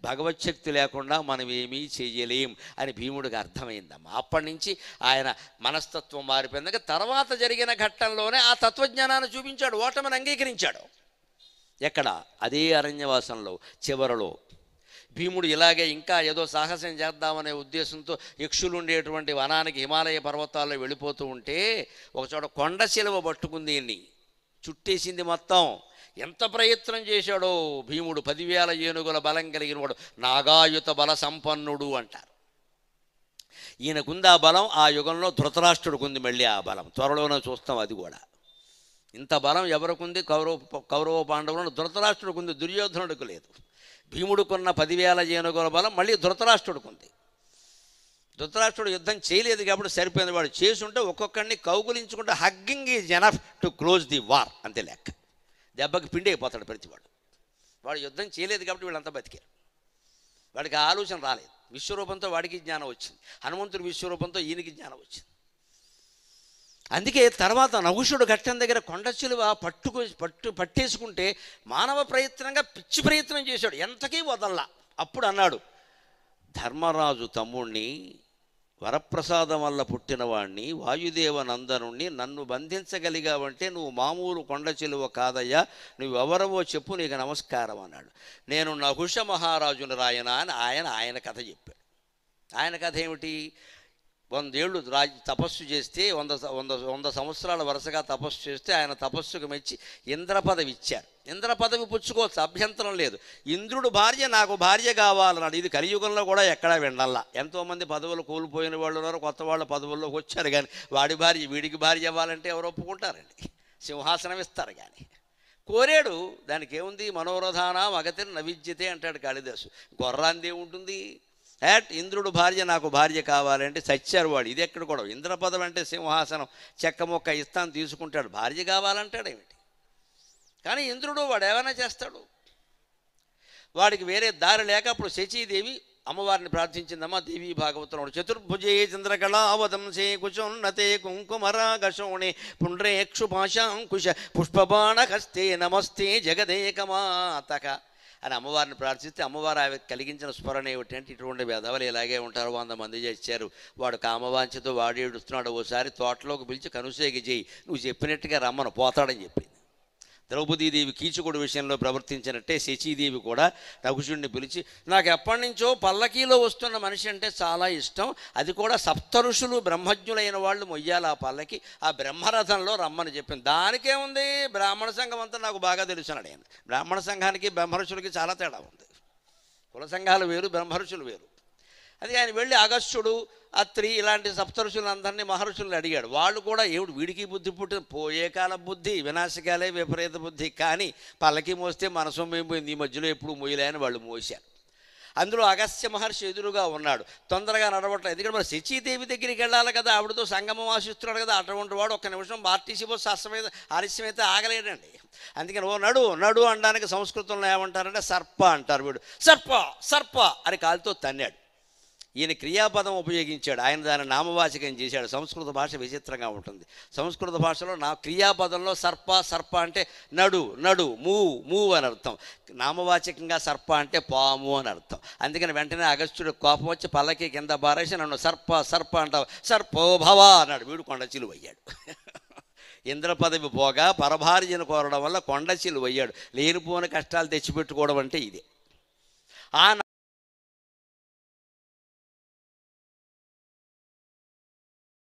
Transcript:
భగవచ్చక్తి లేకుండా మనం ఏమీ చేయలేం అని భీముడికి అర్థమైందమ్మా అప్పటి నుంచి ఆయన మనస్తత్వం మారిపోయింది తర్వాత జరిగిన ఘట్టంలోనే ఆ తత్వజ్ఞానాన్ని చూపించాడు ఓటమిని అంగీకరించాడు ఎక్కడ అదే అరణ్యవాసంలో చివరలో భీముడు ఇలాగే ఇంకా ఏదో సాహసం చేద్దామనే ఉద్దేశంతో యక్షులు ఉండేటువంటి వనానికి హిమాలయ పర్వతాల్లో వెళ్ళిపోతూ ఉంటే ఒకచోట కొండ శిలువ పట్టుకుంది ఈయన్ని చుట్టేసింది మొత్తం ఎంత ప్రయత్నం చేశాడో భీముడు పదివేల ఏనుగుల బలం కలిగిన వాడు నాగాయుత బల సంపన్నుడు అంటారు ఈయనకుంది ఆ బలం ఆ యుగంలో ధృతరాష్ట్రుడికి ఉంది మళ్ళీ ఆ బలం త్వరలోనే చూస్తాం అది కూడా ఇంత బలం ఎవరికుంది కౌరవ కౌరవ పాండవులను ధృతరాష్ట్రుడికి ఉంది దుర్యోధనుడికి లేదు భీముడుకున్న పదివేల ఏనుగుల బలం మళ్ళీ ధృతరాష్ట్రుడికి ఉంది ధృతరాష్ట్రుడు యుద్ధం చేయలేదు కాబట్టి సరిపోయింది వాడు చేసుంటే ఒక్కొక్కడిని కౌగులించుకుంటే hugging is enough to close the war అంతే లెక్క దెబ్బకి పిండి అయిపోతాడు ప్రతివాడు వాడు యుద్ధం చేయలేదు కాబట్టి వీళ్ళంతా బతికారు వాడికి ఆ ఆలోచన రాలేదు విశ్వరూపంతో వాడికి జ్ఞానం వచ్చింది హనుమంతుడి విశ్వరూపంతో ఈయనకి జ్ఞానం వచ్చింది అందుకే తర్వాత నహుషుడు ఘట్టం దగ్గర కొండ చిలువ పట్టుకు పట్టు పట్టేసుకుంటే మానవ ప్రయత్నంగా పిచ్చి ప్రయత్నం చేశాడు ఎంతకీ వదల్లా అప్పుడు అన్నాడు ధర్మరాజు తమ్ముణ్ణి వరప్రసాదం వల్ల పుట్టినవాణ్ణి వాయుదేవ నందనుణ్ణి నన్ను బంధించగలిగావంటే నువ్వు మామూలు కొండ చిలువ కాదయ్యా నువ్వెవరవో చెప్పు నీకు నమస్కారం అన్నాడు నేను నహుష మహారాజుని రాయన అని ఆయన ఆయన కథ చెప్పాడు ఆయన కథ ఏమిటి వందేళ్ళు రాజ తపస్సు చేస్తే వంద స- వంద వంద సంవత్సరాల వరుసగా తపస్సు చేస్తే ఆయన తపస్సుకు మెచ్చి ఇంద్ర పదవి ఇచ్చారు ఇంద్ర పదవి పుచ్చుకోవచ్చు అభ్యంతరం లేదు ఇంద్రుడు భార్య నాకు భార్య కావాలన్నాడు ఇది కలియుగంలో కూడా ఎక్కడా వినల్లా ఎంతోమంది పదవులు కోల్పోయిన వాళ్ళు ఉన్నారు కొత్త వాళ్ళు పదవుల్లోకి వచ్చారు కానీ వాడి భార్య వీడికి భార్య అవ్వాలంటే ఎవరు ఒప్పుకుంటారండి సింహాసనం ఇస్తారు కానీ కోరాడు దానికి ఏముంది మనోరథాన మగతిని నవిద్యతే అంటాడు కాళిదాసు గొర్రాంది ఏముంటుంది యాట్ ఇంద్రుడు భార్య నాకు భార్య కావాలంటే చచ్చారు వాడు ఇది ఎక్కడ కూడా ఇంద్రపదం అంటే సింహాసనం చెక్క మొక్క ఇస్తాను తీసుకుంటాడు భార్య కావాలంటాడు ఏమిటి కానీ ఇంద్రుడు వాడు ఏమైనా చేస్తాడు వాడికి వేరే దారి లేక అప్పుడు శచీదేవి అమ్మవారిని ప్రార్థించిందమ్మా దేవి భాగవతంలో చతుర్భుజే చంద్రకళావదంసే కుశోన్నతే కుంకుమరాగశోణే పుండ్రేక్షు పాశాంకుశ పుష్పబాణ హస్తే నమస్తే జగదేకమాతక అని అమ్మవారిని ప్రార్థిస్తే అమ్మవారు ఆమె కలిగించిన స్మరణ ఏమిటంటే ఇటువంటి వెధవలు ఇలాగే ఉంటారు వంద మంది చేశారు వాడు కామవాంఛతో వాడు ఏడుస్తున్నాడు ఓసారి తోటలోకి పిలిచి కనుసేగి చేయి నువ్వు చెప్పినట్టుగా రమ్మను పోతాడని చెప్పింది ద్రౌపదీదేవి కీచకుడు విషయంలో ప్రవర్తించినట్టే శచీదేవి కూడా రఘుషుడిని పిలిచి నాకు ఎప్పటి నుంచో పల్లకీలో వస్తున్న మనిషి అంటే చాలా ఇష్టం అది కూడా సప్త ఋషులు బ్రహ్మజ్ఞులైన వాళ్ళు మొయ్యాలి ఆ పల్లకి ఆ బ్రహ్మరథంలో రమ్మని చెప్పింది దానికేముంది బ్రాహ్మణ సంఘం అంతా నాకు బాగా తెలుసు అన్నాడు ఆయన బ్రాహ్మణ సంఘానికి బ్రహ్మఋషులకి చాలా తేడా ఉంది కుల సంఘాలు వేరు బ్రహ్మఋషులు వేరు అది ఆయన వెళ్ళి అగస్త్యుడు అత్రి ఇలాంటి సప్తఋషులందరినీ మహర్షులను అడిగాడు వాళ్ళు కూడా ఏమిటి వీడికి బుద్ధి పుట్టిన పోయే కాల బుద్ధి వినాశకాలే విపరీత బుద్ధి కానీ పల్లకి మోస్తే మనసు పోయింది ఈ మధ్యలో ఎప్పుడు మోయలే అని వాళ్ళు మోశారు అందులో అగస్త్య మహర్షి ఎదురుగా ఉన్నాడు తొందరగా నడవట్లేదు ఎందుకంటే మరి శచీదేవి దగ్గరికి వెళ్ళాలి కదా ఆవిడతో సంగమం ఆశిస్తున్నాడు కదా అటువంటి వాడు ఒక్క నిమిషం ఆర్టీసీ బస్సు అస్తమైతే ఆలస్యం అయితే ఆగలేడండి అందుకని ఓ నడు నడు అనడానికి సంస్కృతంలో ఏమంటారంటే సర్ప అంటారు వీడు సర్ప సర్ప అని కాలుతో తన్నాడు ఈయన క్రియాపదం ఉపయోగించాడు ఆయన దాన్ని నామవాచకం చేశాడు సంస్కృత భాష విచిత్రంగా ఉంటుంది సంస్కృత భాషలో నా క్రియాపదంలో సర్ప సర్ప అంటే నడు నడు మూ మూ అని అర్థం నామవాచకంగా సర్ప అంటే పాము అని అర్థం అందుకని వెంటనే అగస్త్యుడు కోపం వచ్చి పల్లకి కింద బారేసి నన్ను సర్ప సర్ప అంటావు సర్పో భవ అన్నాడు వీడు కొండ చిలువయ్యాడు ఇంద్ర పదవి పోగా పరభార్యను కోరడం వల్ల కొండ చిలువయ్యాడు లేనిపోని కష్టాలు తెచ్చిపెట్టుకోవడం అంటే ఇదే ఆ